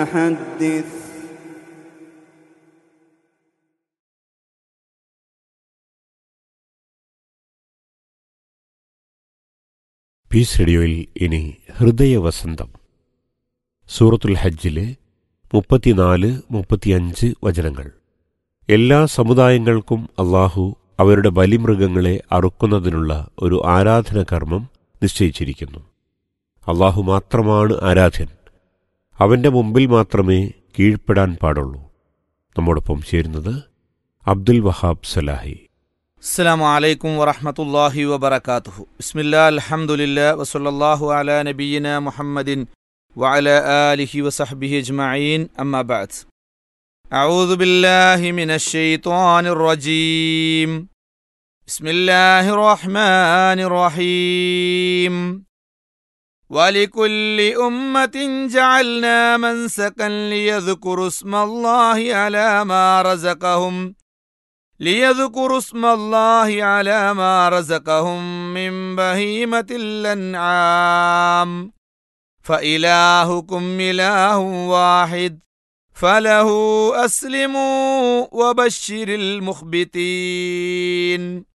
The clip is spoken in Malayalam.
حدث പീസ് റേഡിയോയിൽ ഇനി ഹൃദയവസന്തം സൂറത്തുൽ ഹജ്ജിലെ മുപ്പത്തിനാല് മുപ്പത്തിയഞ്ച് വചനങ്ങൾ എല്ലാ സമുദായങ്ങൾക്കും അള്ളാഹു അവരുടെ ബലിമൃഗങ്ങളെ അറുക്കുന്നതിനുള്ള ഒരു ആരാധന കർമ്മം നിശ്ചയിച്ചിരിക്കുന്നു അള്ളാഹു മാത്രമാണ് ആരാധ്യൻ അവന്റെ മുമ്പിൽ മാത്രമേ കീഴ്പ്പെടാൻ പാടുള്ളൂ നമ്മോടൊപ്പം ചേരുന്നത് അബ്ദുൽ വഹാബ് സലാഹി السلام عليكم ورحمة الله وبركاته بسم الله الحمد لله وصلى الله على نبينا محمد وعلى آله وصحبه أجمعين أما بعد أعوذ بالله من الشيطان الرجيم بسم الله الرحمن الرحيم ولكل أمة جعلنا منسكا ليذكروا اسم الله على ما رزقهم ليذكروا اسم الله على ما رزقهم من بهيمة الأنعام فإلهكم إله واحد فله أسلموا وبشر المخبتين